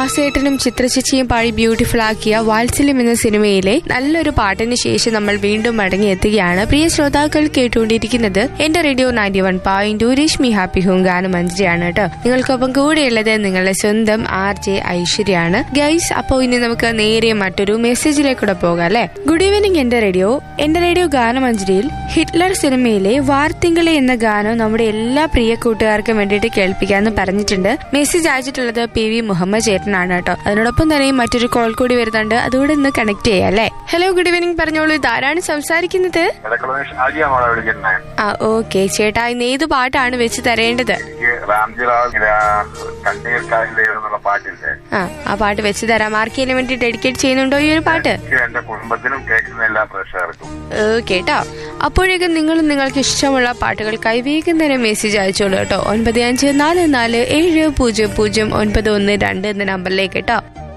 ദാസേട്ടനും ചിത്രചേച്ചിയും പാടി ബ്യൂട്ടിഫുൾ ആക്കിയ വാത്സല്യം എന്ന സിനിമയിലെ നല്ലൊരു പാട്ടിന് ശേഷം നമ്മൾ വീണ്ടും മടങ്ങിയെത്തുകയാണ് പ്രിയ ശ്രോതാക്കൾ കേട്ടുകൊണ്ടിരിക്കുന്നത് എന്റെ radio ninety one point Rashmi happy home ഗാനം മഞ്ജരിയാണ് കേട്ടോ നിങ്ങൾക്കൊപ്പം കൂടെയുള്ളത് നിങ്ങളുടെ സ്വന്തം ആർ ജെ ഐശ്വര്യാണ് ഗൈസ് അപ്പോ ഇനി നമുക്ക് നേരെ മറ്റൊരു മെസ്സേജിലേക്കൂടെ പോകാം അല്ലെ ഗുഡ് ഈവനിങ് എന്റെ റേഡിയോ എന്റെ റേഡിയോ ഗാനമഞ്ജരിയിൽ ഹിറ്റ്ലർ സിനിമയിലെ വാർത്തിങ്കളെ എന്ന ഗാനം നമ്മുടെ എല്ലാ പ്രിയ കൂട്ടുകാർക്കും വേണ്ടിയിട്ട് കേൾപ്പിക്കാന്ന് പറഞ്ഞിട്ടുണ്ട് മെസ്സേജ് അയച്ചിട്ടുള്ളത് പി വി മുഹമ്മദ് ചേട്ടനാണ് കേട്ടോ അതിനോടൊപ്പം തന്നെ മറ്റൊരു കോൾ കൂടി വരുന്നുണ്ട് അതുകൂടെ ഇന്ന് കണക്ട് ചെയ്യാം അല്ലേ ഹലോ ഗുഡ് ഈവനിങ് പറഞ്ഞോളൂ ഇതാരാണ് സംസാരിക്കുന്നത് ഇടക്കുള്ള ഷാജിയാണോ വിളിക്കുന്നത് ആ ഓക്കെ ചേട്ടാ ഇന്ന് ഏത് പാട്ടാണ് വെച്ച് തരേണ്ടത് എനിക്ക് റാംജിറാവ് കണ്ണീർ കായലേ എന്നുള്ള പാട്ടില്ലേ ആ ആ പാട്ട് വെച്ച് തരാം ആർക്കെങ്കിലും വേണ്ടി ഡെഡിക്കേറ്റ് ചെയ്യുന്നുണ്ടോ ഈ ഒരു പാട്ട് എനിക്ക് എന്റെ കുടുംബത്തിനും കേൾക്കുന്ന എല്ലാ പ്രേക്ഷകർക്കും കേട്ടോ അപ്പോഴേക്കും നിങ്ങളും നിങ്ങൾക്ക് ഇഷ്ടമുള്ള പാട്ടുകൾക്കായി വേഗം തന്നെ മെസ്സേജ് അയച്ചോളൂ കേട്ടോ ഒൻപത് അഞ്ച് നാല് നാല് ഏഴ് പൂജ്യം പൂജ്യം ഒൻപത് ഒന്ന് രണ്ട് എന്ന നമ്പറിലേക്ക് കേട്ടോ